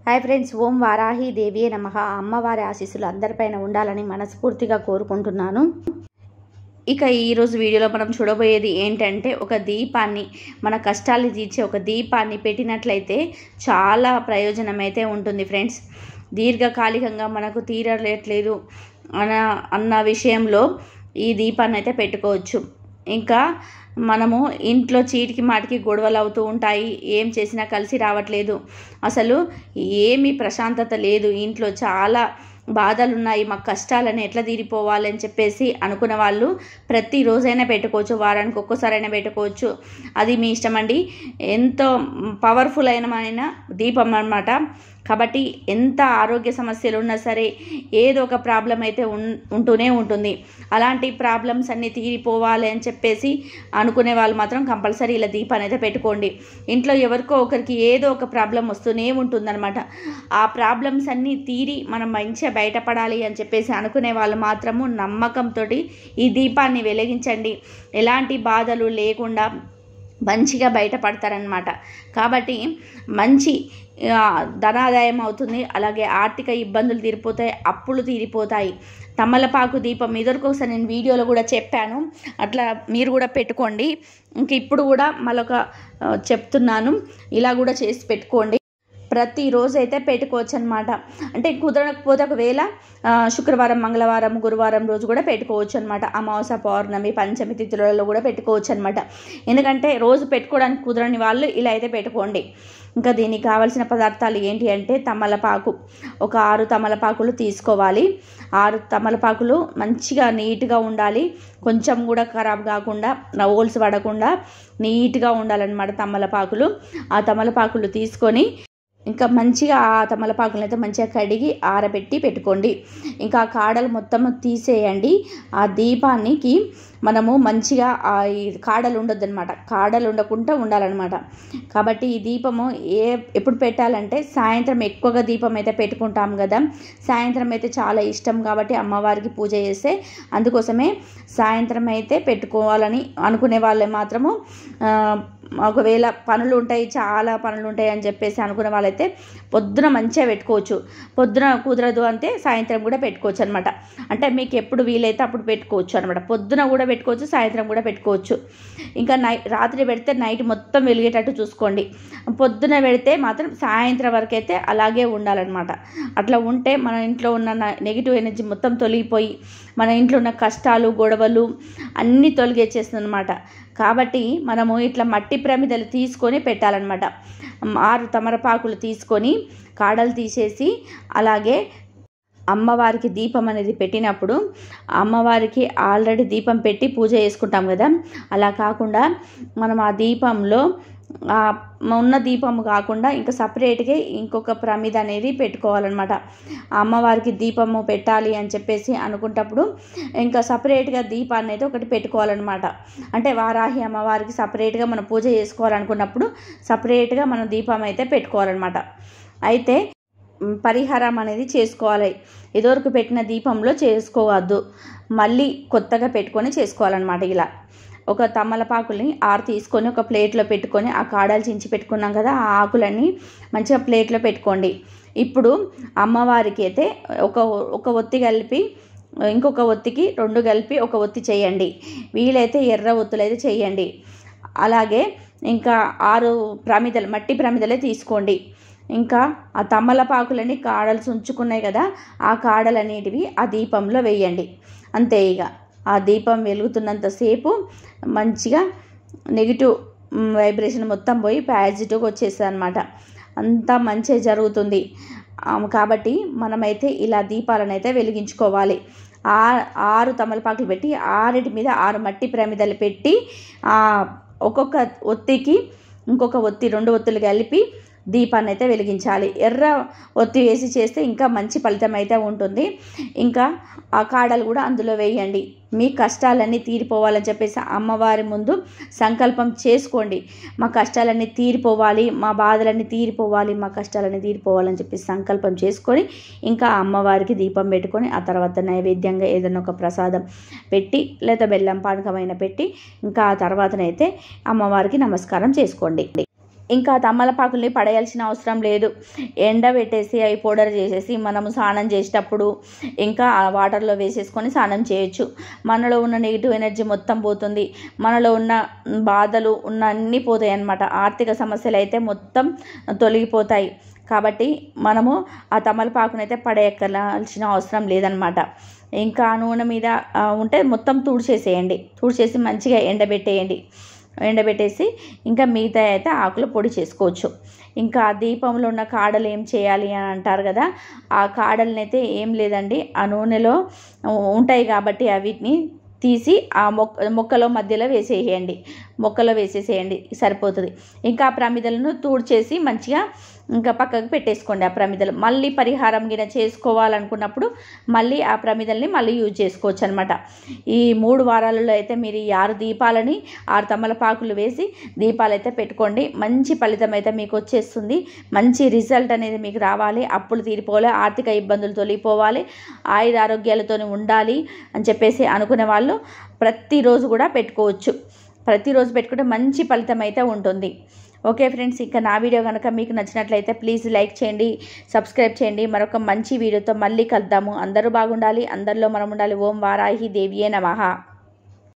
hi friends Om Varahi దేవియే నమ అమ్మవారి ఆశీస్సులు అందరిపైన ఉండాలని మనస్ఫూర్తిగా కోరుకుంటున్నాను ఇక ఈరోజు వీడియోలో మనం చూడబోయేది ఏంటంటే ఒక దీపాన్ని మన కష్టాలు తీర్చే ఒక దీపాన్ని పెట్టినట్లయితే చాలా ప్రయోజనం అయితే ఉంటుంది ఫ్రెండ్స్ దీర్ఘకాలికంగా మనకు తీరలేట్లేదు అన్న అన్న విషయంలో ఈ దీపాన్ని అయితే పెట్టుకోవచ్చు ఇంకా మనము ఇంట్లో చీటికి మాటికి గొడవలు అవుతూ ఉంటాయి ఏం చేసినా కలిసి రావట్లేదు అసలు ఏమీ ప్రశాంతత లేదు ఇంట్లో చాలా బాధలు ఉన్నాయి మాకు కష్టాలని ఎట్లా తీరిపోవాలి అని చెప్పేసి అనుకున్న వాళ్ళు ప్రతిరోజైనా పెట్టుకోవచ్చు వారానికి ఒక్కసారైనా పెట్టుకోవచ్చు అది మీ ఇష్టం అండి ఎంతో పవర్ఫుల్ అయిన దీపం అన్నమాట కాబట్టి ఎంత ఆరోగ్య సమస్యలు ఉన్నా సరే ఏదో ఒక ప్రాబ్లం అయితే ఉన్ ఉంటూనే ఉంటుంది అలాంటి ప్రాబ్లమ్స్ అన్నీ తీరిపోవాలి అని చెప్పేసి అనుకునే వాళ్ళు మాత్రం కంపల్సరీ ఇలా దీపాన్ని అయితే పెట్టుకోండి ఇంట్లో ఎవరికో ఒకరికి ఏదో ఒక ప్రాబ్లం వస్తూనే ఉంటుందన్నమాట ఆ ప్రాబ్లమ్స్ అన్నీ తీరి మనం మంచిగా బయటపడాలి అని చెప్పేసి అనుకునే వాళ్ళు మాత్రము నమ్మకంతో ఈ దీపాన్ని వెలిగించండి ఎలాంటి బాధలు లేకుండా మంచిగా బయటపడతారనమాట కాబట్టి మంచి ఆ, ధనాదాయం అవుతుంది అలాగే ఆర్థిక ఇబ్బందులు తీరిపోతాయి అప్పులు తీరిపోతాయి తమలపాకు దీపం ఇదివరకు ఒకసారి నేను వీడియోలో కూడా చెప్పాను అట్లా మీరు కూడా పెట్టుకోండి ఇంక ఇప్పుడు కూడా మరొక ఆ, చెప్తున్నాను ఇలా కూడా చేసి పెట్టుకోండి ప్రతిరోజు అయితే పెట్టుకోవచ్చు అనమాట అంటే కుదరకపోతే ఒకవేళ ఆ, శుక్రవారం మంగళవారం గురువారం రోజు కూడా పెట్టుకోవచ్చు అనమాట అమావాస్య పౌర్ణమి పంచమి తిథులలో కూడా పెట్టుకోవచ్చు అనమాట ఎందుకంటే రోజు పెట్టుకోవడానికి కుదరని వాళ్ళు ఇలా అయితే పెట్టుకోండి ఇంకా దీనికి కావాల్సిన పదార్థాలు ఏంటి అంటే తమలపాకు ఒక ఆరు తమలపాకులు తీసుకోవాలి ఆరు తమలపాకులు మంచిగా నీట్గా ఉండాలి కొంచెం కూడా ఖరాబ్ కాకుండా హోల్స్ పడకుండా నీట్గా ఉండాలన్నమాట తమలపాకులు ఆ తమలపాకులు తీసుకొని ఇంకా మంచిగా ఆ తమలపాకులను అయితే మంచిగా కడిగి ఆరబెట్టి పెట్టుకోండి ఇంకా ఆ కాడలు మొత్తం తీసేయండి ఆ దీపానికి మనము మంచిగా ఆ ఈ కాడలు ఉండొద్దు అనమాట కాడలు ఉండకుండా ఉండాలన్నమాట కాబట్టి ఈ దీపము ఏ ఎప్పుడు పెట్టాలంటే సాయంత్రం ఎక్కువగా దీపం అయితే పెట్టుకుంటాం కదా సాయంత్రం అయితే చాలా ఇష్టం కాబట్టి అమ్మవారికి పూజ చేస్తే అందుకోసమే సాయంత్రం అయితే పెట్టుకోవాలని అనుకునే వాళ్ళే మాత్రము ఆ, ఒకవేళ పనులు ఉంటాయి చాలా పనులు ఉంటాయి అని చెప్పేసి అనుకునే వాళ్ళైతే పొద్దున మంచిగా పెట్టుకోవచ్చు పొద్దున కుదరదు అంటే సాయంత్రం కూడా పెట్టుకోవచ్చు అనమాట అంటే మీకు ఎప్పుడు వీలైతే అప్పుడు పెట్టుకోవచ్చు అనమాట పొద్దున కూడా పెట్టుకోవచ్చు సాయంత్రం కూడా పెట్టుకోవచ్చు ఇంకా నై రాత్రి పెడితే నైట్ మొత్తం వెలిగేటట్టు చూసుకోండి పొద్దున పెడితే మాత్రం సాయంత్రం వరకు అయితే అలాగే ఉండాలన్నమాట అట్లా ఉంటే మన ఇంట్లో ఉన్న నెగిటివ్ ఎనర్జీ మొత్తం తొలగిపోయి మన ఇంట్లో ఉన్న కష్టాలు గొడవలు అన్నీ తొలగేచ్చేస్తుంది అనమాట కాబట్టి మనము ఇట్లా మట్టి ప్రమిదలు తీసుకొని పెట్టాలన్నమాట ఆరు తమరపాకులు తీసుకొని కాడలు తీసేసి అలాగే అమ్మవారికి దీపం అనేది పెట్టినప్పుడు అమ్మవారికి ఆల్రెడీ దీపం పెట్టి పూజ చేసుకుంటాం కదా అలా కాకుండా మనం ఆ దీపంలో ఆ ఉన్న దీపం కాకుండా ఇంకా సపరేట్గా ఇంకొక ప్రమిద అనేది పెట్టుకోవాలన్నమాట ఆ అమ్మవారికి దీపము పెట్టాలి అని చెప్పేసి అనుకుంటప్పుడు ఇంకా సపరేట్గా దీపాన్ని అయితే ఒకటి పెట్టుకోవాలన్నమాట అంటే వారాహి అమ్మవారికి సపరేట్గా మనం పూజ చేసుకోవాలనుకున్నప్పుడు సపరేట్గా మనం దీపం అయితే పెట్టుకోవాలన్నమాట అయితే మ్, పరిహారం అనేది చేసుకోవాలి ఇదివరకు పెట్టిన దీపంలో చేసుకోవద్దు మళ్ళీ కొత్తగా పెట్టుకొని చేసుకోవాలన్నమాట ఇలా ఒక తమలపాకుల్ని ఆరు తీసుకొని ఒక ప్లేట్లో పెట్టుకొని ఆ కాడలు చించి పెట్టుకున్నాం కదా ఆ ఆకులన్నీ మంచిగా ప్లేట్లో పెట్టుకోండి ఇప్పుడు అమ్మవారికి అయితే ఒక ఒక ఒత్తి కలిపి ఇంకొక ఒత్తికి రెండు కలిపి ఒక ఒత్తి చేయండి వీలైతే ఎర్ర ఒత్తులు అయితే చేయండి అలాగే ఇంకా ఆరు ప్రమిదలు మట్టి ప్రమిదలే తీసుకోండి ఇంకా ఆ తమ్మలపాకులని కాడలు ఉంచుకున్నాయి కదా ఆ కాడలనేటివి ఆ దీపంలో వేయండి అంతే ఇక ఆ దీపం వెలుగుతున్నంతసేపు మంచిగా నెగిటివ్ వైబ్రేషన్ మొత్తం పోయి పాజిటివ్గా వచ్చేస్తుంది అనమాట అంతా మంచిగా జరుగుతుంది ఆ, కాబట్టి మనమైతే ఇలా దీపాలను అయితే వెలిగించుకోవాలి ఆ ఆరు తమలపాకులు పెట్టి ఆరిటి మీద ఆరు మట్టి ప్రమిదలు పెట్టి ఆ, ఒక్కొక్క ఒత్తికి ఇంకొక ఒత్తి రెండు ఒత్తులు కలిపి దీపాన్ని అయితే వెలిగించాలి ఎర్ర ఒత్తి వేసి చేస్తే ఇంకా మంచి ఫలితం అయితే ఉంటుంది ఇంకా ఆ కాడలు కూడా అందులో వేయండి మీ కష్టాలన్నీ తీరిపోవాలని చెప్పేసి అమ్మవారి ముందు సంకల్పం చేసుకోండి మా కష్టాలన్నీ తీరిపోవాలి మా బాధలన్నీ తీరిపోవాలి మా కష్టాలన్నీ తీరిపోవాలని చెప్పేసి సంకల్పం చేసుకొని ఇంకా అమ్మవారికి దీపం పెట్టుకొని ఆ తర్వాత నైవేద్యంగా ఏదైనా ఒక ప్రసాదం పెట్టి లేదా బెల్లం పానకమైన పెట్టి ఇంకా ఆ తర్వాతనైతే అమ్మవారికి నమస్కారం చేసుకోండి ఇంకా తమలపాకుల్ని పడేయాల్సిన అవసరం లేదు ఎండబెట్టేసి అవి పౌడర్ చేసేసి మనము స్నానం చేసేటప్పుడు ఇంకా ఆ వాటర్లో వేసేసుకొని స్నానం చేయొచ్చు మనలో ఉన్న నెగిటివ్ ఎనర్జీ మొత్తం పోతుంది మనలో ఉన్న బాధలు ఉన్న అన్నీ పోతాయి అన్నమాట ఆర్థిక సమస్యలు అయితే మొత్తం తొలగిపోతాయి కాబట్టి మనము ఆ తమలపాకునైతే పడేయక్కలాల్సిన అవసరం లేదనమాట ఇంకా నూనె మీద ఆ, ఉంటే మొత్తం తుడిచేసేయండి తుడిచేసి మంచిగా ఎండబెట్టేయండి ఎండబెట్టేసి ఇంకా మిగతా అయితే ఆకులు పొడి చేసుకోవచ్చు ఇంకా దీపంలో ఉన్న కాడలు ఏం చేయాలి అని అంటారు కదా ఆ కాడల్ని అయితే ఏం లేదండి ఆ నూనెలో ఉంటాయి కాబట్టి అవిటిని తీసి ఆ మొక్క మొక్కలో మధ్యలో వేసేయండి మొక్కలో వేసేసేయండి సరిపోతుంది ఇంకా ఆ ప్రమిదలను తూడ్చేసి మంచిగా ఇంకా పక్కకు పెట్టేసుకోండి ఆ ప్రమిదలు మళ్ళీ పరిహారం గిన చేసుకోవాలనుకున్నప్పుడు మళ్ళీ ఆ ప్రమిదల్ని మళ్ళీ యూజ్ చేసుకోవచ్చు అనమాట ఈ మూడు వారాలలో అయితే మీరు ఈ ఆరు దీపాలని ఆరు తమలపాకులు వేసి దీపాలు అయితే పెట్టుకోండి మంచి ఫలితం అయితే మీకు వచ్చేస్తుంది మంచి రిజల్ట్ అనేది మీకు రావాలి అప్పులు తీరిపోవాలి ఆర్థిక ఇబ్బందులు తొలగిపోవాలి ఆయుధ ఆరోగ్యాలతో ఉండాలి అని చెప్పేసి అనుకునే వాళ్ళు ప్రతిరోజు కూడా పెట్టుకోవచ్చు ప్రతిరోజు పెట్టుకుంటే మంచి ఫలితం అయితే ఉంటుంది ఓకే ఫ్రెండ్స్ ఇంకా నా వీడియో కనుక మీకు నచ్చినట్లయితే ప్లీజ్ లైక్ చేయండి సబ్స్క్రైబ్ చేయండి మరొక మంచి వీడియోతో మళ్ళీ కలుద్దాము అందరూ బాగుండాలి అందరిలో మనం ఉండాలి ఓం వారాహి దేవియే నమః